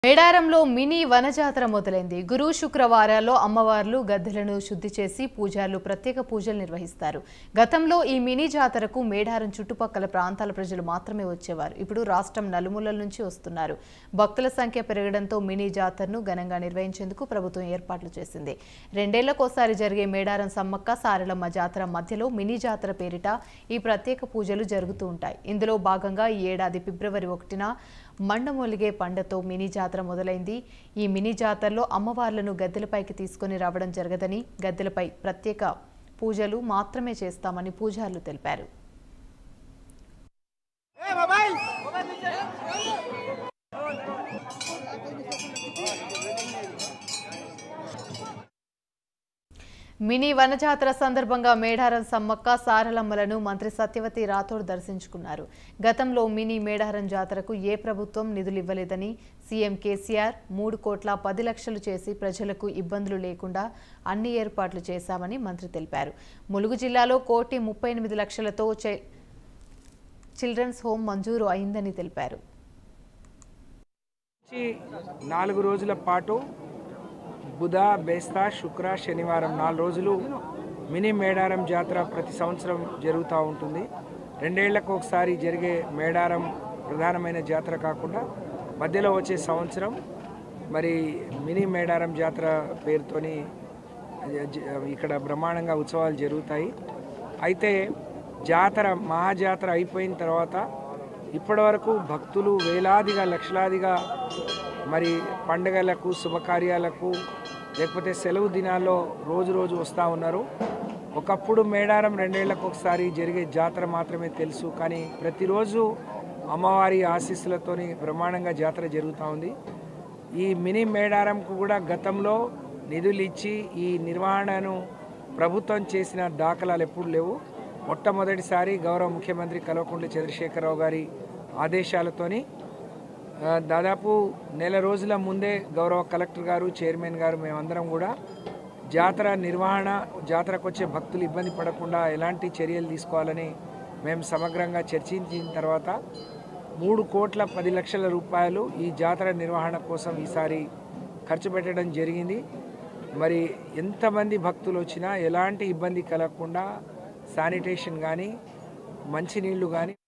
మేడారంలో మినీ వనజాతర మొదలైంది గురు శుక్రవారాల్లో అమ్మవార్లు గద్దెలను శుద్ధి చేసి పూజారులు ప్రత్యేక పూజలు నిర్వహిస్తారు గతంలో ఈ మినీ జాతరకు మేడారం చుట్టుపక్కల ప్రాంతాల ప్రజలు మాత్రమే వచ్చేవారు ఇప్పుడు రాష్ట్రం నలుమూలల నుంచి వస్తున్నారు భక్తుల సంఖ్య పెరగడంతో మినీ జాతరను ఘనంగా నిర్వహించేందుకు ప్రభుత్వం ఏర్పాట్లు చేసింది రెండేళ్లకోసారి జరిగే మేడారం సమ్మక్క సారలమ్మ జాతర మధ్యలో మినీ జాతర పేరిట ఈ ప్రత్యేక పూజలు జరుగుతూ ఉంటాయి ఇందులో భాగంగా ఈ ఏడాది ఫిబ్రవరి ఒకటిన మండమొలిగే పండతో మినీ జాతర మొదలైంది ఈ మినీ జాతరలో అమ్మవార్లను గద్దెలపైకి తీసుకొని రావడం జరగదని గద్దెలపై ప్రత్యేక పూజలు మాత్రమే చేస్తామని పూజారులు తెలిపారు మినీ వనజాతర సందర్భంగా మేడారం సమ్మక్క సారలమ్మలను మంత్రి సత్యవతి రాథోడ్ దర్శించుకున్నారు గతంలో మినీ మేడారం జాతరకు ఏ ప్రభుత్వం నిధులు ఇవ్వలేదని సీఎం కేసీఆర్ మూడు కోట్ల పది లక్షలు చేసి ప్రజలకు ఇబ్బందులు లేకుండా అన్ని ఏర్పాట్లు చేశామని మంత్రి తెలిపారు ములుగు జిల్లాలో కోటి ముప్పై ఎనిమిది లక్షలతో చై- చిల్డ్రన్స్ హోం మంజూరు అయిందని తెలిపారు నుంచి నాలుగు రోజుల పాటు బుధ బేస్తా శుక్ర శనివారం నాలుగు రోజులు మినీ మేడారం జాతర ప్రతి సంవత్సరం జరుగుతూ ఉంటుంది రెండేళ్లకు ఒకసారి జరిగే మేడారం ప్రధానమైన జాతర కాకుండా మధ్యలో వచ్చే సంవత్సరం మరి మినీ మేడారం జాతర పేరుతోని జ- ఇక్కడ బ్రహ్మాండంగా ఉత్సవాలు జరుగుతాయి అయితే జాతర మహాజాతర అయిపోయిన తర్వాత ఇప్పటివరకు భక్తులు వేలాదిగా లక్షలాదిగా మరి పండగలకు శుభకార్యాలకు లేకపోతే సెలవు దినాల్లో రోజు రోజు వస్తూ ఉన్నారు ఒకప్పుడు మేడారం రెండేళ్లకు ఒకసారి జరిగే జాతర మాత్రమే తెలుసు కానీ ప్రతిరోజు అమ్మవారి ఆశీస్సులతోని బ్రహ్మాండంగా జాతర జరుగుతూ ఉంది ఈ మినీ మేడారంకు కూడా గతంలో నిధులు ఇచ్చి ఈ నిర్వహణను ప్రభుత్వం చేసిన దాఖలాలు ఎప్పుడు లేవు మొట్టమొదటిసారి గౌరవ ముఖ్యమంత్రి కల్వకుంట్ల చంద్రశేఖరరావు గారి ఆదేశాలతోని ఆ, దాదాపు నెల రోజుల ముందే గౌరవ కలెక్టర్ గారు చైర్మన్ గారు మేమందరం కూడా జాతర నిర్వహణ జాతరకు వచ్చే భక్తులు ఇబ్బంది పడకుండా ఎలాంటి చర్యలు తీసుకోవాలని మేము సమగ్రంగా చర్చించిన తర్వాత మూడు కోట్ల పది లక్షల రూపాయలు ఈ జాతర నిర్వహణ కోసం ఈసారి ఖర్చు పెట్టడం జరిగింది మరి ఎంతమంది భక్తులు వచ్చినా ఎలాంటి ఇబ్బంది కలగకుండా శానిటేషన్ కానీ మంచినీళ్ళు కానీ